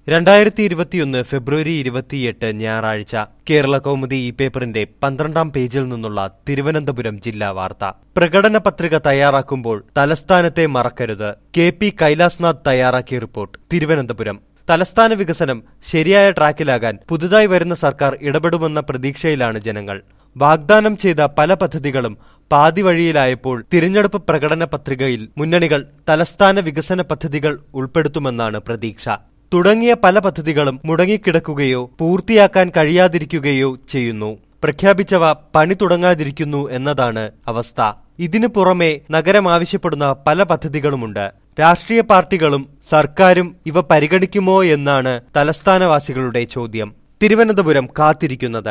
രണ്ടായിരത്തി ഇരുപത്തിയൊന്ന് ഫെബ്രുവരി ഇരുപത്തിയെട്ട് ഞായറാഴ്ച കേരള കൗമുദി ഈ പേപ്പറിന്റെ പന്ത്രണ്ടാം പേജിൽ നിന്നുള്ള തിരുവനന്തപുരം ജില്ലാ വാർത്ത പ്രകടന പത്രിക തയ്യാറാക്കുമ്പോൾ തലസ്ഥാനത്തെ മറക്കരുത് കെ പി കൈലാസ്നാഥ് തയ്യാറാക്കിയ റിപ്പോർട്ട് തിരുവനന്തപുരം തലസ്ഥാന വികസനം ശരിയായ ട്രാക്കിലാകാൻ പുതുതായി വരുന്ന സർക്കാർ ഇടപെടുമെന്ന പ്രതീക്ഷയിലാണ് ജനങ്ങൾ വാഗ്ദാനം ചെയ്ത പല പദ്ധതികളും പാതി വഴിയിലായപ്പോൾ തിരഞ്ഞെടുപ്പ് പ്രകടന പത്രികയിൽ മുന്നണികൾ തലസ്ഥാന വികസന പദ്ധതികൾ ഉൾപ്പെടുത്തുമെന്നാണ് പ്രതീക്ഷ തുടങ്ങിയ പല പദ്ധതികളും മുടങ്ങിക്കിടക്കുകയോ പൂർത്തിയാക്കാൻ കഴിയാതിരിക്കുകയോ ചെയ്യുന്നു പ്രഖ്യാപിച്ചവ പണി തുടങ്ങാതിരിക്കുന്നു എന്നതാണ് അവസ്ഥ ഇതിനു പുറമെ നഗരം ആവശ്യപ്പെടുന്ന പല പദ്ധതികളുമുണ്ട് രാഷ്ട്രീയ പാർട്ടികളും സർക്കാരും ഇവ പരിഗണിക്കുമോ എന്നാണ് തലസ്ഥാനവാസികളുടെ ചോദ്യം തിരുവനന്തപുരം കാത്തിരിക്കുന്നത്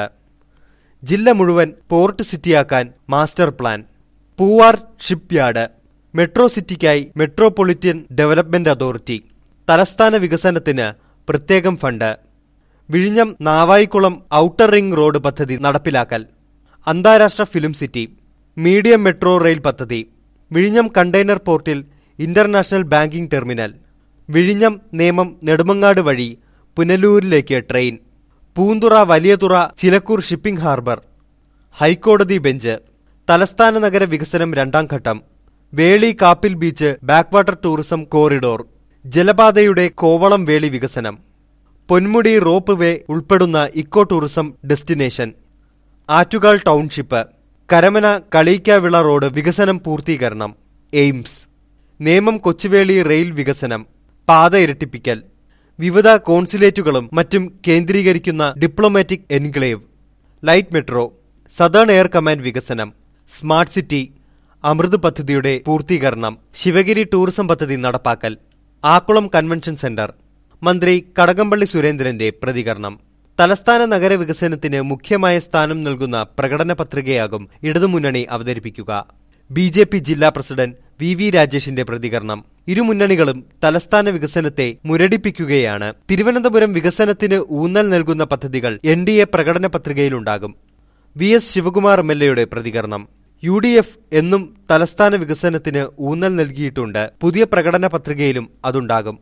ജില്ല മുഴുവൻ പോർട്ട് സിറ്റിയാക്കാൻ master plan Poovar shipyard metro സിറ്റിക്കായി മെട്രോപൊളിറ്റൻ ഡെവലപ്മെന്റ് അതോറിറ്റി തലസ്ഥാന വികസനത്തിന് പ്രത്യേകം ഫണ്ട് വിഴിഞ്ഞം നാവായിക്കുളം ഔട്ടർ റിംഗ് റോഡ് പദ്ധതി നടപ്പിലാക്കൽ അന്താരാഷ്ട്ര film city medium metro rail പദ്ധതി വിഴിഞ്ഞം കണ്ടെയ്നർ പോർട്ടിൽ ഇന്റർനാഷണൽ ബാങ്കിംഗ് ടെർമിനൽ വിഴിഞ്ഞം നേമം നെടുമങ്ങാട് വഴി പുനലൂരിലേക്ക് train Poonthura Valiyathura Chilakkoor shipping harbour ഹൈക്കോടതി ബെഞ്ച് തലസ്ഥാന നഗര വികസനം രണ്ടാം ഘട്ടം Veli Kappil beach backwater tourism corridor ജലപാതയുടെ കോവളം വേളി വികസനം പൊന്മുടി റോപ്പ് വേ ഉൾപ്പെടുന്ന eco tourism destination Attukal township Karamana Kaliyikkavila road വികസനം പൂർത്തീകരണം എയിംസ് നേമം കൊച്ചുവേളി റെയിൽ വികസനം പാത ഇരട്ടിപ്പിക്കൽ വിവിധ കോൺസുലേറ്റുകളും മറ്റും കേന്ദ്രീകരിക്കുന്ന diplomatic enclave light metro southern air command വികസനം സ്മാർട്ട് സിറ്റി അമൃത് പദ്ധതിയുടെ പൂർത്തീകരണം ശിവഗിരി ടൂറിസം പദ്ധതി നടപ്പാക്കൽ ആക്കുളം കൺവെൻഷൻ സെന്റർ മന്ത്രി കടകംപള്ളി സുരേന്ദ്രന്റെ പ്രതികരണം തലസ്ഥാന നഗര വികസനത്തിന് മുഖ്യമായ സ്ഥാനം നൽകുന്ന പ്രകടന പത്രികയാകും ഇടതുമുന്നണി അവതരിപ്പിക്കുക ബി ജെ പി ജില്ലാ പ്രസിഡന്റ് വി വി രാജേഷിന്റെ പ്രതികരണം ഇരുമുന്നണികളും തലസ്ഥാന വികസനത്തെ മുരടിപ്പിക്കുകയാണ് തിരുവനന്തപുരം വികസനത്തിന് ഊന്നൽ നൽകുന്ന പദ്ധതികൾ എൻ ഡി എ പ്രകടന പത്രികയിലുണ്ടാകും V S Sivakumar M L എയുടെ പ്രതികരണം യു ഡി എഫ് എന്നും തലസ്ഥാന വികസനത്തിന് ഊന്നൽ നൽകിയിട്ടുണ്ട് പുതിയ പ്രകടന പത്രികയിലും അതുണ്ടാകും